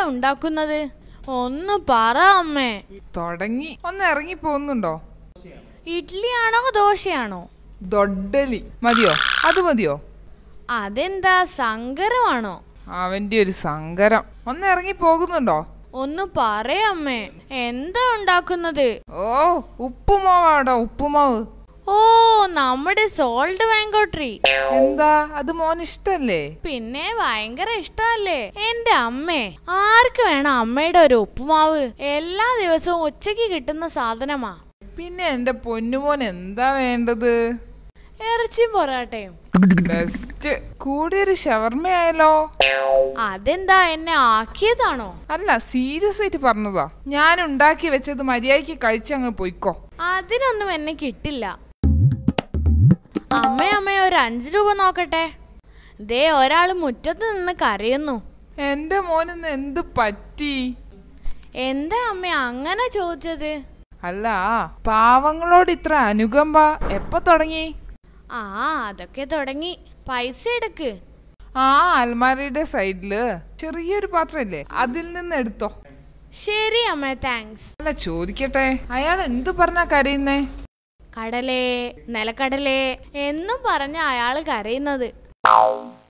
ഉണ്ടാക്കുന്നത് ഒന്ന് പറ അമ്മേ തുടങ്ങി ഒന്ന് ഇറങ്ങി പോകുന്നുണ്ടോ ഇഡ്ഡലിയാണോ ദോശയാണോ ദൊഡലി മതിയോ അത് മതിയോ അതെന്താ സങ്കരമാണോ അവന്റെ ഒരു സങ്കരം ഒന്ന് ഇറങ്ങി പോകുന്നുണ്ടോ ഒന്ന് പറയമ്മേ എന്താ ഉണ്ടാക്കുന്നത് ഓ ഉപ്പുമാവാടാ ഉപ്പുമാവ് ഓ നമ്മുടെ സോൾട്ട് മാംഗോ ട്രീ എന്താ അത് മോൻ ഇഷ്ടല്ലേ പിന്നെ ഭയങ്കര ഇഷ്ടമല്ലേ എന്റെ അമ്മേ ആർക്ക് വേണം അമ്മയുടെ ഒരു ഉപ്പുമാവ് എല്ലാ ദിവസവും ഉച്ചയ്ക്ക് കിട്ടുന്ന സാധനമാ പിന്നെ എന്റെ പൊന്നുമോൻ എന്താ വേണ്ടത് ഇറച്ചിയും പൊറാട്ടയും ബെസ്റ്റ് കൂടിയൊരു ഷവർമ്മയായാലോ അതെന്താ എന്നെ ആക്കിയതാണോ അല്ല സീരിയസ് ആയിട്ട് പറഞ്ഞതാ ഞാൻ ഉണ്ടാക്കി വെച്ചത് മര്യാദയ്ക്ക് കഴിച്ചങ്ങ് പൊയ്ക്കോ അതിനൊന്നും എന്നെ കിട്ടില്ല അമ്മേ അമ്മേ ഒരു അഞ്ചു രൂപ നോക്കട്ടെ ദേ ഒരാള് മുറ്റത്ത് നിന്ന് കരയുന്നു എന്റെ മോനിന്ന് എന്ത് പറ്റി എന്താ അമ്മ അങ്ങനെ ചോദിച്ചത് അല്ല പാവങ്ങളോട് ഇത്ര അനുകമ്പ എപ്പോ തുടങ്ങി ആ അതൊക്കെ തുടങ്ങി പൈസ എടുക്ക് ആ അൽമാരയുടെ സൈഡില് ചെറിയൊരു പാത്രമില്ലേ അതിൽ നിന്ന് എടുത്തോ ശരി അമ്മ താങ്ക്സ് അല്ല ചോദിക്കട്ടെ അയാൾ എന്തു പറഞ്ഞാ കരയുന്നേ കടലേ നിലക്കടലേ എന്നും പറഞ്ഞ അയാള് കരയുന്നത്